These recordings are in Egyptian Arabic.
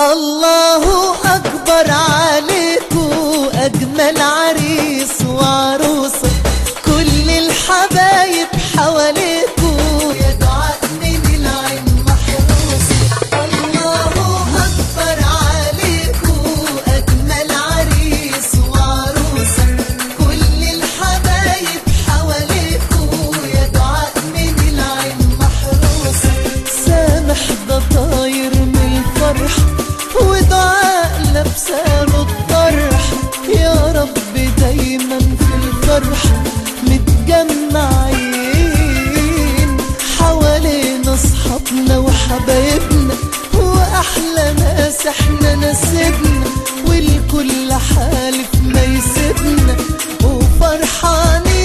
الله أكبر عليكو أجمل عريس وعروسة كل الحبايب حواليكو يا دعاء من العين محروسة الله أكبر عليكو أجمل عريس وعروسة كل الحبايب حواليكو يا دعاء من العين محروسة سامح ده طاير من الفرح ودعاء لابساله الطرح يا رب دايما في الفرح متجمعين حوالينا اصحابنا وحبايبنا واحلى ناس احنا ناسبنا والكل حالف ما يسيبنا وفرحانين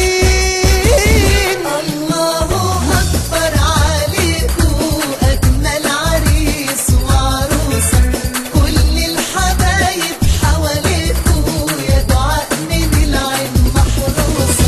الله اكبر عليكو اجمل عريس وعروسه كل الحبايب حواليكو يا دعاء من العين محروسه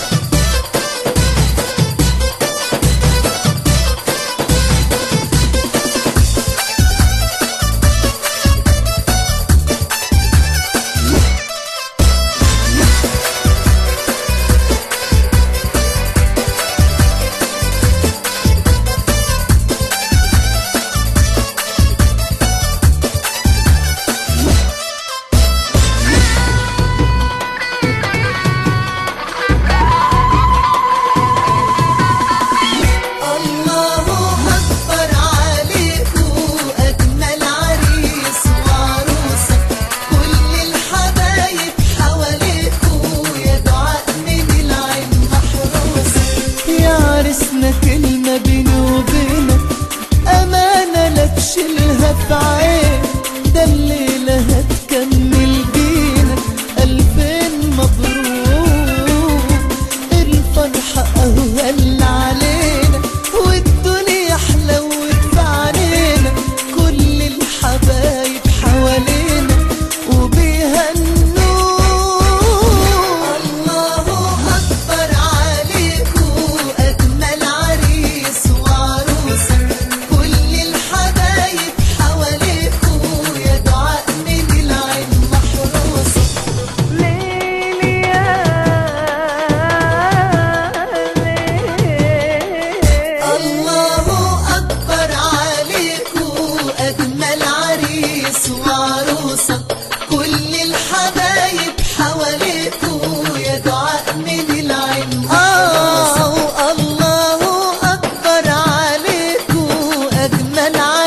الله أكبر عليكو أجمل عريس وعروسة كل الحبايب حواليكو يا دعاء من العين محروسة يا عرسنا كلمة بيني وبينك أمانة لا تشيلها في عين ده الليلة هتكمل بينا ألفين مبروك الفرحة أهل علينا والدنيا حلوت في علينا كل الحبايب حوالينا وبيهنوا الله أكبر عليكو أجمل عريس وعروسة كل الحبايب حواليكو يا دعاء من العين محروسة ليلي يا ليل الله أكبر عليكو أجمل عريس وعروسة كل الحبايب حواليكو يا دعاء من العين آه الله أكبر عليكو أجمل عريس